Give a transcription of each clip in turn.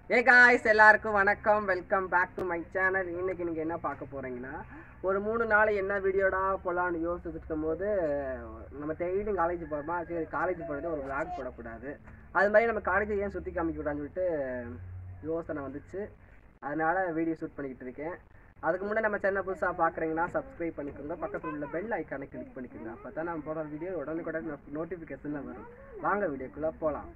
ஏ guys எல்லாருக்கும் வணக்கம் welcome back to my channel இன்னைக்கு நீங்கள் என்ன பார்க்க போகிறீங்கன்னா ஒரு மூணு நாள் என்ன வீடியோடா போகலான்னு யோசிச்சுட்டு இருக்கும்போது நம்ம டெய்லியும் காலேஜ் போகிறோமா சரி காலேஜ் போகிறது ஒரு vlog போடக்கூடாது அது மாதிரி நம்ம காலேஜை ஏன் சுற்றி காமிக்கூடாதுன்னு சொல்லிட்டு யோசனை வந்துச்சு அதனால வீடியோ ஷூட் பண்ணிக்கிட்டு இருக்கேன் அதுக்கு முன்னாடி நம்ம சேனல் புதுசாக பார்க்குறீங்கன்னா சப்ஸ்கிரைப் பண்ணிக்கோங்க பக்கத்தில் உள்ள பெல் ஐக்கானை கிளிக் பண்ணிக்கோங்க அப்போ தான் நம்ம போடுற வீடியோ உடனுக்குடன் நோட்டிஃபிகேஷனில் வரும் வாங்க வீடியோக்குள்ளே போகலாம்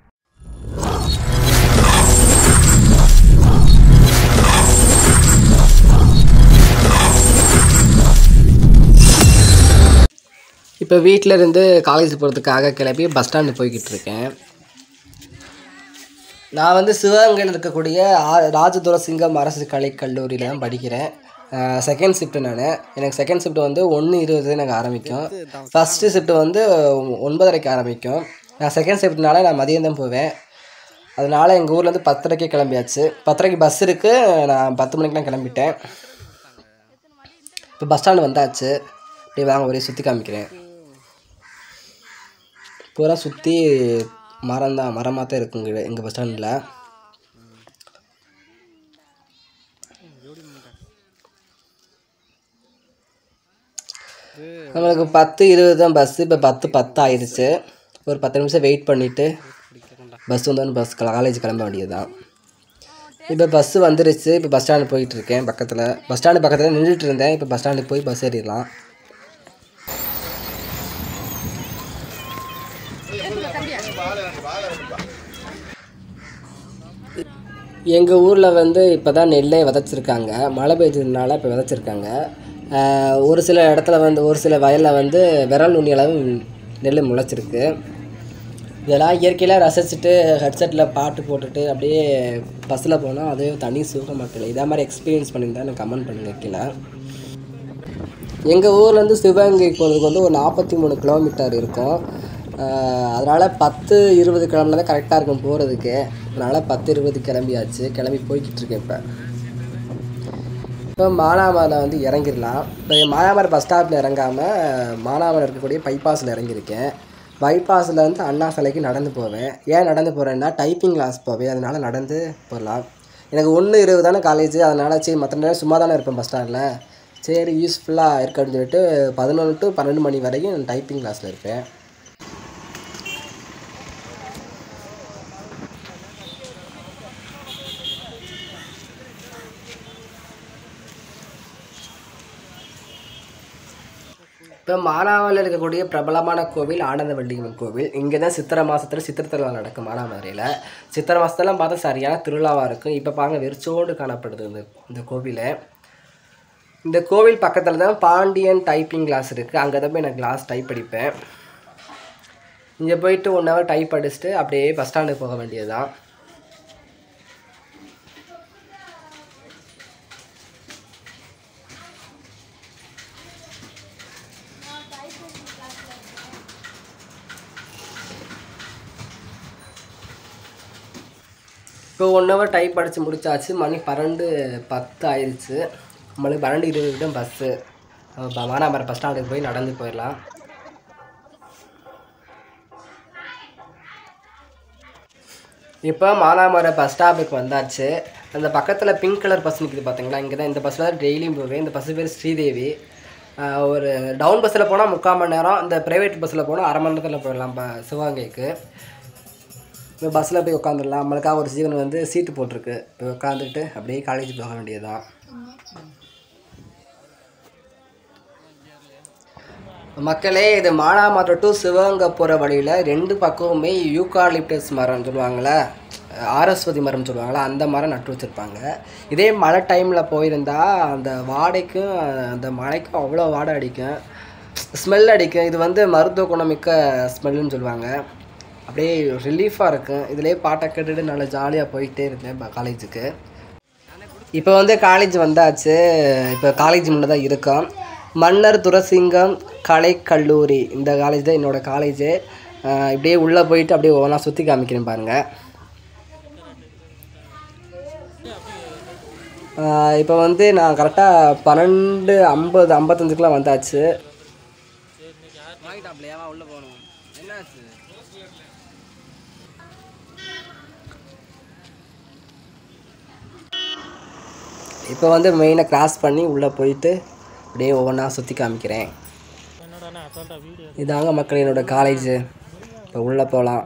இப்போ வீட்டில் இருந்து காலேஜ் போகிறதுக்காக கிளம்பி பஸ் ஸ்டாண்டு போய்கிட்டு இருக்கேன் நான் வந்து சிவகங்கையில் இருக்கக்கூடிய ஆ- ராஜதுர சிங்கம் அரசு கலை கல்லூரியில் தான் படிக்கிறேன் செகண்ட் ஷிஃப்ட்டு நான் எனக்கு செகண்ட் ஷிஃப்ட் வந்து ஒன்று இருபது எனக்கு ஆரம்பிக்கும் ஃபஸ்ட்டு ஷிஃப்ட் வந்து ஒன்பதரைக்கு ஆரம்பிக்கும் நான் செகண்ட் ஷிஃப்ட்னால நான் மதியம் தான் போவேன் அதனால் எங்கள் ஊர்லேருந்து பத்தரைக்கே கிளம்பியாச்சு பத்தரைக்கு பஸ் இருக்குது நான் பத்து மணிக்கெலாம் கிளம்பிட்டேன் இப்போ பஸ் ஸ்டாண்டு வந்தாச்சு அப்படியே வாங்க ஒரே சுற்றி காமிக்கிறேன் பூரா சுற்றி மரம் தான் மரமாக தான் இருக்குங்க எங்கள் பஸ் ஸ்டாண்டில் நம்மளுக்கு பத்து இருபது தான் பஸ்ஸு இப்போ பத்து பத்து ஆயிடுச்சு ஒரு பத்து நிமிஷம் வெயிட் பண்ணிவிட்டு பஸ் வந்தோன்னு பஸ் காலேஜ் கிளம்ப வேண்டியது தான் இப்போ பஸ்ஸு வந்துருச்சு இப்போ பஸ் ஸ்டாண்டு போயிட்டு இருக்கேன் பக்கத்தில் பஸ் ஸ்டாண்டு பக்கத்தில் நின்றுட்டு இருந்தேன் இப்போ பஸ் ஸ்டாண்டுக்கு போய் பஸ் ஏறிடலாம் எங்கள் ஊரில் வந்து இப்போ தான் நெல்லை விதைச்சிருக்காங்க மழை பெய்ஞ்சதுனால இப்போ விதைச்சிருக்காங்க ஆஹ் ஒரு சில இடத்துல வந்து ஒரு சில வயலில் வந்து விரல் நுனி அளவு நெல் முளைச்சிருக்கு இதெல்லாம் இயற்கையில் ரசிச்சுட்டு ஹெட்செட்டில் பாட்டு போட்டுட்டு அப்படியே பஸ்ஸில் போனால் அதே தனி சுகம் மக்கள் இதே மாதிரி எக்ஸ்பீரியன்ஸ் பண்ணியிருந்தா எனக்கு கமெண்ட் பண்ணுங்க கீழே எங்கள் ஊர்லேருந்து சிவகங்கை போகிறதுக்கு வந்து ஒரு நாற்பத்தி மூணு கிலோமீட்டர் இருக்கும் அதனால் பத்து இருபது கிளம்புனா தான் கரெக்டாக இருக்கும் போகிறதுக்கு அதனால் பத்து இருபது கிளம்பியாச்சு கிளம்பி போய்கிட்டு இருக்கேன் இப்போ இப்போ மானாமரில் வந்து இறங்கிடலாம் இப்போ மானாமரம் பஸ் ஸ்டாப்பில் இறங்காமல் மானாமரம் இருக்கக்கூடிய பைபாஸில் இறங்கியிருக்கேன் பைபாஸில் வந்து அண்ணா சிலைக்கு நடந்து போவேன் ஏன் நடந்து போகிறேன்னா டைப்பிங் கிளாஸ் போவேன் அதனால் நடந்து போகலாம் எனக்கு ஒன்று இருபது தானே காலேஜ் அதனால் சரி மற்ற நேரம் சும்மா தானே இருப்பேன் பஸ் ஸ்டாண்டில் சரி யூஸ்ஃபுல்லாக இருக்குன்னு சொல்லிட்டு பதினொன்று டு பன்னெண்டு மணி வரைக்கும் டைப்பிங் கிளாஸில் இருப்பேன் இப்போ மானாமரியில் இருக்கக்கூடிய பிரபலமான கோவில் ஆனந்தவள்ளியம்மன் கோவில் இங்கே தான் சித்திரை மாதத்தில் சித்திரை திருவிழா நடக்கும் மானாமதுரையில் சித்திரை மாதத்துலாம் பார்த்தா சரியான திருவிழாவாக இருக்கும் இப்போ பாருங்க வெறிச்சோடு காணப்படுது இந்த இந்த கோவில் இந்த கோவில் பக்கத்தில் தான் பாண்டியன் டைப்பிங் கிளாஸ் இருக்குது அங்கே தான் போய் நான் கிளாஸ் டைப் அடிப்பேன் இங்கே போயிட்டு ஒன் ஹவர் டைப் அடிச்சுட்டு அப்படியே பஸ் ஸ்டாண்டுக்கு போக வேண்டியது தான் இப்போ ஒன் ஹவர் டைப் அடித்து முடிச்சாச்சு மணி பன்னெண்டு பத்து ஆயிடுச்சு நம்மளுக்கு பன்னெண்டு இருபது தான் பஸ்ஸு மானாமரம் பஸ் ஸ்டாண்டுக்கு போய் நடந்து போயிடலாம் இப்போ மானாமரம் பஸ் ஸ்டாப்புக்கு வந்தாச்சு அந்த பக்கத்தில் பிங்க் கலர் பஸ் நிற்குது பார்த்தீங்களா இங்கே தான் இந்த பஸ்ஸில் தான் டெய்லியும் போவேன் இந்த பஸ் பேர் ஸ்ரீதேவி ஆஹ் ஒரு டவுன் பஸ்ஸில் போனால் முக்கால் மணி நேரம் இந்த ப்ரைவேட் பஸ்ஸில் போனால் அரை மணி நேரத்தில் போயிடலாம் ப சிவகங்கைக்கு இப்போ பஸ்ஸில் போய் உட்காந்துடலாம் நம்மளுக்காக ஒரு சீவன் வந்து சீட்டு போட்டிருக்கு போய் உட்காந்துட்டு அப்படியே காலேஜ் போக வேண்டியதுதான் மக்களே இது மானாமதுரை டு சிவகங்கை போகிற வழியில் ரெண்டு பக்கமுமே யூகாலிப்டஸ் மரம் சொல்லுவாங்களே ஆரஸ்வதி மரம் சொல்லுவாங்களே அந்த மரம் நட்டு வச்சுருப்பாங்க இதே மழை டைமில் போயிருந்தா அந்த வாடைக்கும் அந்த மழைக்கும் அவ்வளோ வாடை அடிக்கும் ஸ்மெல் அடிக்கும் இது வந்து மருத்துவ குணமிக்க ஸ்மெல்லுன்னு சொல்லுவாங்க அப்படியே ரிலீஃபாக இருக்கும் இதுலேயே பாட்டை கேட்டுட்டு நல்லா ஜாலியாக போயிட்டே இருந்தேன் காலேஜுக்கு இப்போ வந்து காலேஜ் வந்தாச்சு இப்போ காலேஜ் முன்னே தான் இருக்கோம் மன்னர் துரசிங்கம் கலை கல்லூரி இந்த காலேஜ் தான் என்னோடய காலேஜு இப்படியே உள்ளே போயிட்டு அப்படியே ஒவ்வொன்றா சுற்றி காமிக்கிறேன் பாருங்கள் இப்போ வந்து நான் கரெக்டாக பன்னெண்டு ஐம்பது ஐம்பத்தஞ்சுக்குலாம் வந்தாச்சு உள்ள போகணும் என்ன இப்போ வந்து மெயினாக கிராஸ் பண்ணி உள்ளே போயிட்டு அப்படியே ஒவ்வொன்றா சுற்றி காமிக்கிறேன் இதாங்க மக்கள் என்னோட காலேஜு இப்போ உள்ளே போகலாம்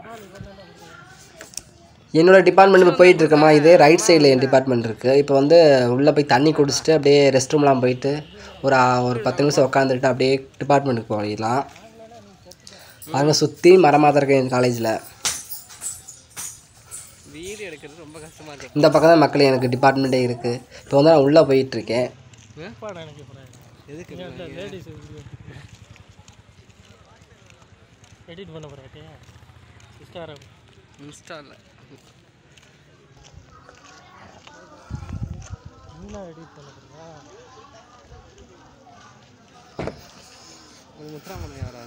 என்னோட டிபார்ட்மெண்ட் இப்போ போயிட்டு இருக்கமா இது ரைட் சைடில் என் டிபார்ட்மெண்ட் இருக்குது இப்போ வந்து உள்ளே போய் தண்ணி குடிச்சிட்டு அப்படியே ரெஸ்ட் ரூம்லாம் போயிட்டு ஒரு ஆ- ஒரு பத்து நிமிஷம் உட்காந்துட்டு அப்படியே டிபார்ட்மெண்ட்டுக்கு போயிடலாம் பாருங்க சுற்றி மரமாக தான் இருக்கு என் காலேஜில் வீடியோ எடுக்கிறது ரொம்ப கஷ்டமா இருக்கு இந்த பக்கம் தான் மக்கள் எனக்கு டிபார்ட்மெண்ட்டே இருக்குது இப்போ வந்து நான் உள்ளே போயிட்டுருக்கேன் எதுக்கு எடிட் பண்ண போகிறேன் இன்ஸ்டாகிராம் இன்ஸ்டாவில் நீலாம் எடிட் பண்ண போறியா ஒரு முத்துராமன் யாராவது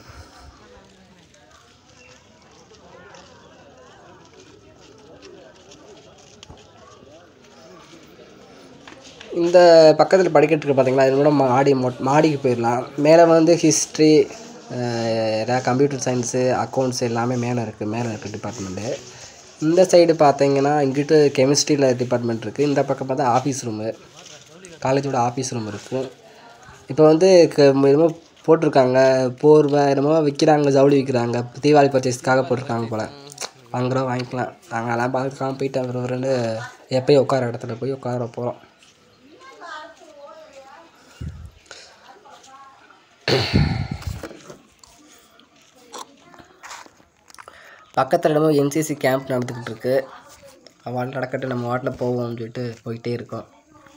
இந்த பக்கத்தில் படிக்கட்டு இருக்கு பார்த்தீங்களா இது கூட மாடி மொ- மாடிக்கு போயிடலாம் மேலே வந்து ஹிஸ்ட்ரி ஏதாவது கம்ப்யூட்டர் சயின்ஸு அக்கௌண்ட்ஸ் எல்லாமே மேலே இருக்குது மேலே இருக்குது டிபார்ட்மெண்ட்டு இந்த சைடு பார்த்தீங்கன்னா இங்கிட்டு கெமிஸ்ட்ரியில் டிபார்ட்மெண்ட் இருக்குது இந்த பக்கம் பார்த்தா ஆஃபீஸ் ரூமு காலேஜோட ஆஃபீஸ் ரூம் இருக்குது இப்போ வந்து க- என்னமோ போட்டிருக்காங்க போர்வை என்னமோ விற்கிறாங்க ஜவுளி விற்கிறாங்க தீபாவளி பர்ச்சேஸ்க்காக போட்டிருக்காங்க போல் வாங்குறோம் வாங்கிக்கலாம் நாங்கள் எல்லாம் பார்க்கலாம் போயிட்டு அப்புறம் ரெண்டு எப்பயும் உட்கார இடத்துல போய் உட்கார போகிறோம் பக்கத்தில் என்னமோ என்சிசி கேம்ப் நடந்துக்கிட்டு இருக்கு அவள் நடக்கட்டும் நம்ம வாட்டில் போவோம்னு சொல்லிட்டு போயிட்டே இருக்கோம்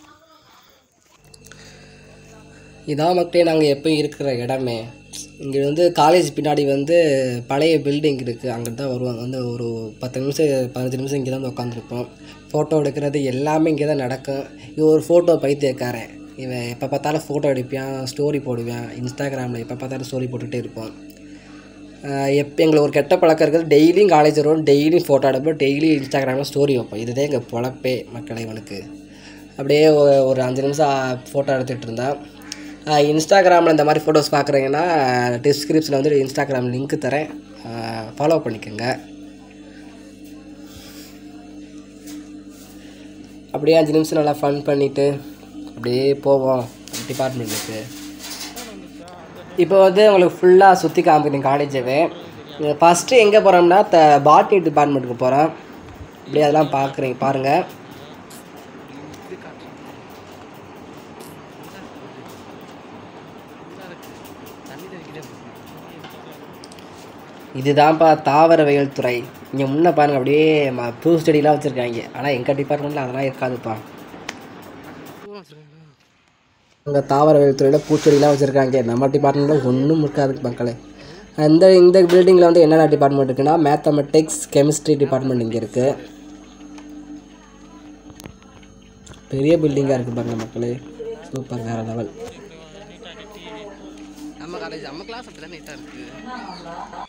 இதான் மக்களே நாங்கள் எப்பயும் இருக்கிற இடமே இங்கே வந்து காலேஜ் பின்னாடி வந்து பழைய பில்டிங் இருக்குது அங்கே தான் வருவாங்க வந்து ஒரு பத்து நிமிஷம் பதினஞ்சு நிமிஷம் இங்கே தான் வந்து உட்காந்துருப்போம் ஃபோட்டோ எடுக்கிறது எல்லாமே இங்கே தான் நடக்கும் இவன் ஒரு ஃபோட்டோ பைத்தியக்காரன் இவன் எப்போ பார்த்தாலும் ஃபோட்டோ எடுப்பான் ஸ்டோரி போடுவான் இன்ஸ்டாகிராமில் எப்போ பார்த்தாலும் ஸ்டோரி போட்டுகிட்டே இருப்பான் எப்போ எங்களுக்கு ஒரு கெட்ட பழக்கம் இருக்குது டெய்லியும் காலேஜ் வருவோம் டெய்லியும் ஃபோட்டோ எடுப்போம் டெய்லியும் இன்ஸ்டாகிராமில் ஸ்டோரி வைப்போம் இதுதான் எங்கள் பொழப்பே மக்களை இவனுக்கு அப்படியே ஒ- ஒரு அஞ்சு நிமிஷம் ஃபோட்டோ எடுத்துகிட்டு இருந்தான் இன்ஸ்டாகிராமில் இந்த மாதிரி ஃபோட்டோஸ் பார்க்குறீங்கன்னா டிஸ்கிரிப்ஷனில் வந்து இன்ஸ்டாகிராம் லிங்க் தரேன் ஃபாலோ பண்ணிக்கோங்க அப்படியே அஞ்சு நிமிஷம் நல்லா ஃபன் பண்ணிவிட்டு அப்படியே போவோம் டிபார்ட்மெண்ட்டுக்கு இப்போ வந்து உங்களுக்கு ஃபுல்லாக சுற்றி காமிக்கிறேன் காலேஜவே ஃபஸ்ட்டு எங்கே போகிறோம்னா த பாட்னி டிபார்ட்மெண்ட்டுக்கு போகிறோம் அப்படியே அதெல்லாம் பார்க்குறீங்க பாருங்கள் இதுதான்ப்பா தாவரவியல் துறை இங்கே முன்ன பாருங்க அப்படியே ம- பூ செடியெலாம் வச்சுருக்காங்க ஆனால் எங்கள் டிபார்ட்மெண்ட்டில் அதெல்லாம் இருக்காதுப்பா இங்கே தாவரவியல் துறையில் பூச்செடிலாம் வச்சுருக்காங்க நம்ம டிபார்ட்மெண்ட்டில் ஒன்றும் இருக்காது மக்களே இந்த இந்த பில்டிங்கில் வந்து என்னென்ன டிபார்ட்மெண்ட் இருக்குன்னா மேத்தமெட்டிக்ஸ் கெமிஸ்ட்ரி டிபார்ட்மெண்ட் இங்கே இருக்குது பெரிய பில்டிங்காக இருக்குது பாருங்க மக்களே சூப்பர் வேறு லெவல் நம்ம காலேஜ் நம்ம கிளாஸ் அப்படி தான் நீட்டாக இருக்குது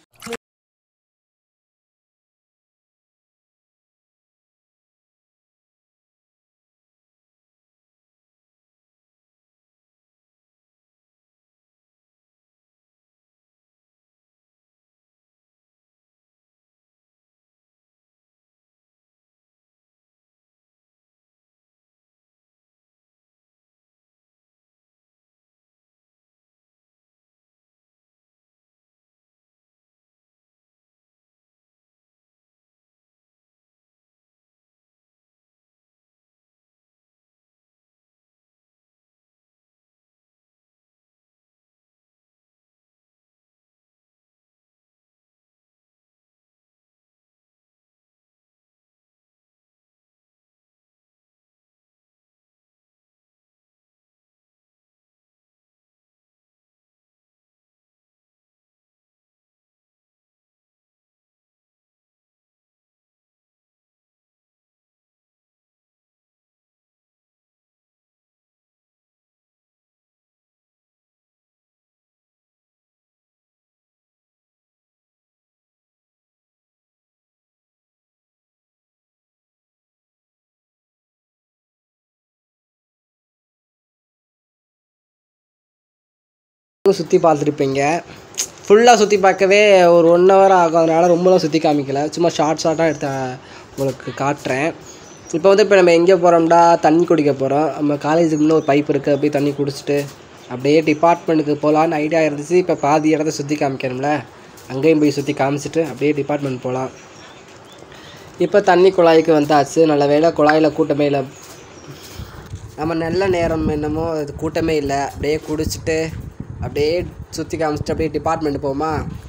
சுற்றி பார்த்துருப்பீங்க ஃபுல்லாக சுற்றி பார்க்கவே ஒரு ஒன் ஹவர் ஆகும் அதனால் ரொம்பலாம் சுற்றி காமிக்கல சும்மா ஷார்ட் ஷார்ட்டாக எடுத்த உங்களுக்கு காட்டுறேன் இப்போ வந்து இப்போ நம்ம எங்கே போகிறோம்டா தண்ணி குடிக்க போகிறோம் நம்ம காலேஜுக்கு முன்னே ஒரு பைப் இருக்குது அப்படியே தண்ணி குடிச்சிட்டு அப்படியே டிபார்ட்மெண்ட்டுக்கு போகலான்னு ஐடியா இருந்துச்சு இப்போ பாதி இடத்த சுற்றி காமிக்கணும்ல அங்கேயும் போய் சுற்றி காமிச்சிட்டு அப்படியே டிபார்ட்மெண்ட் போகலாம் இப்போ தண்ணி குழாய்க்கு வந்தாச்சு நல்ல வேளை குழாயில் கூட்டமே இல்லை நம்ம நல்ல நேரம் என்னமோ அது கூட்டமே இல்லை அப்படியே குடிச்சிட்டு அப்படியே சுற்றி காமிச்சிட்டு அப்படியே டிபார்ட்மெண்ட் போமா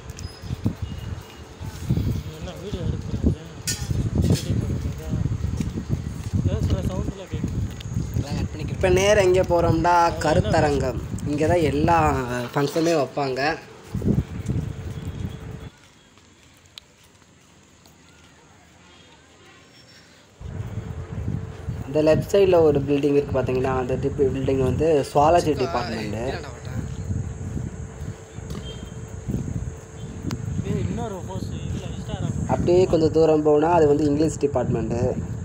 என்ன வீடியோ எடுக்கிறீங்க பேசுகிற சவுண்டில் கேட்குது இப்போ நேரம் எங்கே போகிறோம்னா கருத்தரங்கம் இங்கே தான் எல்லா ஃபங்க்ஷனுமே வைப்பாங்க இந்த லெஃப்ட் சைடில் ஒரு பில்டிங் இருக்குது பார்த்தீங்கன்னா அந்த பில்டிங் வந்து சுவாலஜி டிபார்ட்மெண்ட்டு ஏய் இன்னொரு போஸ்ட் இதில் இன்ஸ்டாகிராம் அப்படியே கொஞ்சம் தூரம் போனால் அது வந்து இங்கிலீஷ் டிபார்ட்மெண்ட்டு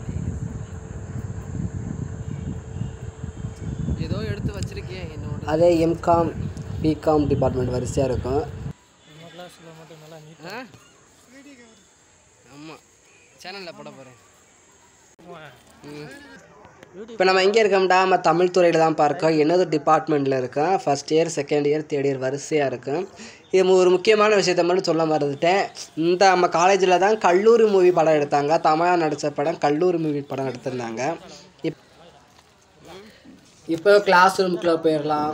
ஏதோ எடுத்து வச்சிருக்கேன் என்னோட அதே எம்காம் பிகாம் டிபார்ட்மெண்ட் வரிசையாக இருக்கும் நம்ம கிளாஸில் மட்டும் நல்லா நீட் ஆ ஆமாம் சேனலில் போட போகிறேன் இப்போ நம்ம எங்கே இருக்கோம்டா நம்ம தமிழ் துறையில் தான் பார்க்கோம் என்னது டிபார்ட்மெண்ட்டில் இருக்கோம் first year second year third year வரிசையாக இருக்கும் இது மு- ஒரு முக்கியமான விஷயத்த மட்டும் சொல்ல மறந்துட்டேன் இந்த நம்ம காலேஜில் தான் கல்லூரி மூவி படம் எடுத்தாங்க தமிழா நடித்த படம் கல்லூரி மூவி படம் எடுத்திருந்தாங்க இப் இப்போ கிளாஸ் ரூமுக்குள்ளே போயிடலாம்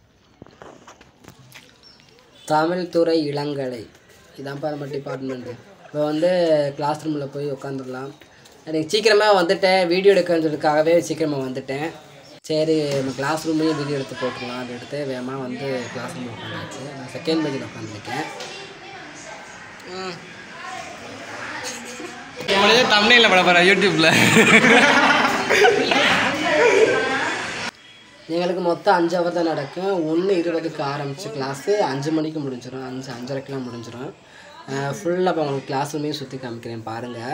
தமிழ் துறை இளங்கலை இதான்ப்பா நம்ம டிபார்ட்மெண்ட்டு இப்போ வந்து கிளாஸ் ரூமில் போய் உட்காந்துடலாம் எனக்கு சீக்கிரமாக வந்துட்டேன் வீடியோ எடுக்கிறதுக்காகவே சீக்கிரமாக வந்துட்டேன் சரி நம்ம கிளாஸ் ரூம்லேயும் வீடியோ எடுத்து போட்டுடலாம் அப்படி எடுத்து வேகமாக வந்து கிளாஸ் ரூமில் உட்காந்தாச்சு நான் செகண்ட் பேஜில் உட்காந்துருக்கேன் இவங்களே தமிழில் போட போகிறேன் யூடியூப்பில் எங்களுக்கு மொத்தம் அஞ்சு ஹவர் தான் நடக்கும் ஒன்று இருபதுக்கு ஆரம்பிச்சு கிளாஸு அஞ்சு மணிக்கு முடிஞ்சிடும் அஞ்சு அஞ்சரைக்கெலாம் முடிஞ்சிடும் ஃபுல்லாக இப்போ உங்களுக்கு கிளாஸ் ரூமையும் சுற்றி காமிக்கிறேன் பாருங்கள்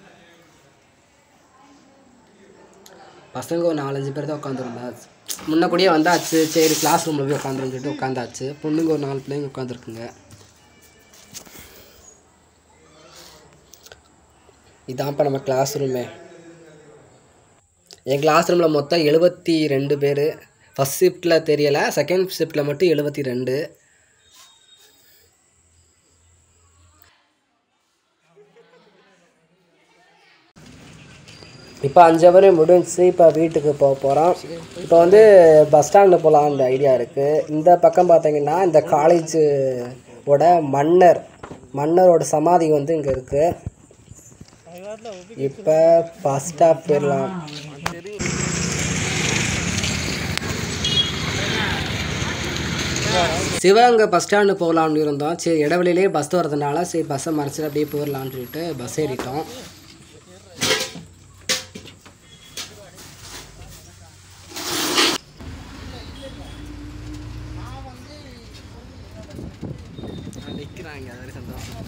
பசங்க ஒரு நாலஞ்சு பேர் தான் உட்காந்துருந்தா முன்ன கூடயே வந்தாச்சு சரி கிளாஸ் ரூமில் போய் உட்காந்துருன்னு சொல்லிட்டு உட்காந்தாச்சு பொண்ணுங்க ஒரு நாலு பிள்ளைங்க உட்காந்துருக்குங்க இதான்ப்பா நம்ம கிளாஸ் ரூமே என் கிளாஸ் ரூமில் மொத்தம் எழுபத்தி ரெண்டு பேர் ஃபஸ்ட் ஷிஃப்ட்டில் தெரியலை செகண்ட் ஷிஃப்ட்டில் மட்டும் எழுபத்தி ரெண்டு இப்போ அஞ்சு ஹவர் முடிஞ்சுச்சு இப்போ வீட்டுக்கு போக போகிறோம் இப்போ வந்து பஸ் ஸ்டாண்டில் போகலான்ற ஐடியா இருக்குது இந்த பக்கம் பார்த்தீங்கன்னா இந்த காலேஜ் ஓட மன்னர் மன்னரோட சமாதி வந்து இங்கே இருக்குது அது காலத்தில் ஒப்பி இப்போ பஸ் ஸ்டாப் போயிடலாம் சிவகங்கை பஸ் ஸ்டாண்டு போகலான்னு இருந்தோம் சரி இடைவெளியிலே பஸ் வரதுனால சரி பஸ்ஸை மறைச்சிட்டு அப்படியே போயிடலான்னு சொல்லிட்டு பஸ் ஏறிட்டோம் நிற்கிறாங்க அது வரை சந்தோஷம்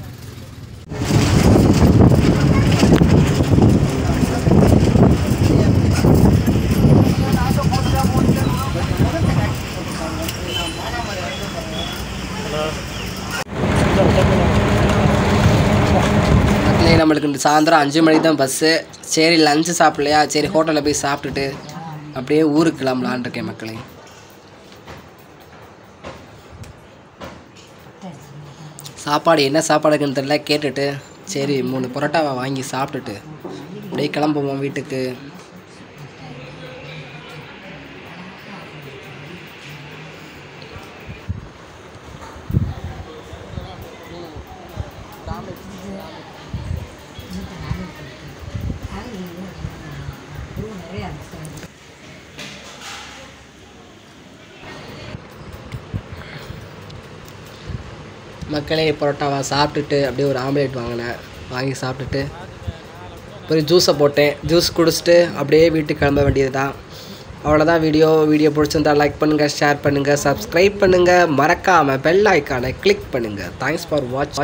மக்களே நம்மளுக்கு இந்த சாயந்தரம் அஞ்சு மணிக்கு தான் பஸ்ஸு சரி லஞ்சு சாப்பிடலையா சரி ஹோட்டலில் போய் சாப்பிட்டுட்டு அப்படியே ஊருக்கு கிளம்பலான் இருக்கேன் மக்களே சாப்பாடு என்ன சாப்பாடுக்குன்னு தெரியல கேட்டுட்டு சரி மூணு பரோட்டாவை வாங்கி சாப்பிட்டுட்டு அப்படியே கிளம்புவோம் வீட்டுக்கு மக்களே பரோட்டாவை சாப்பிட்டுட்டு அப்படியே ஒரு ஆம்லேட் வாங்கினேன் வாங்கி சாப்பிட்டுட்டு ஒரு ஜூஸை போட்டேன் ஜூஸ் குடிச்சிட்டு அப்படியே வீட்டுக்கு கிளம்ப வேண்டியது தான் அவ்வளோதான் வீடியோ வீடியோ பிடிச்சிருந்தா லைக் பண்ணுங்கள் ஷேர் பண்ணுங்கள் சப்ஸ்கிரைப் பண்ணுங்கள் மறக்காமல் பெல் ஐக்கானை கிளிக் பண்ணுங்கள் தேங்க்ஸ் ஃபார் வாட்ச்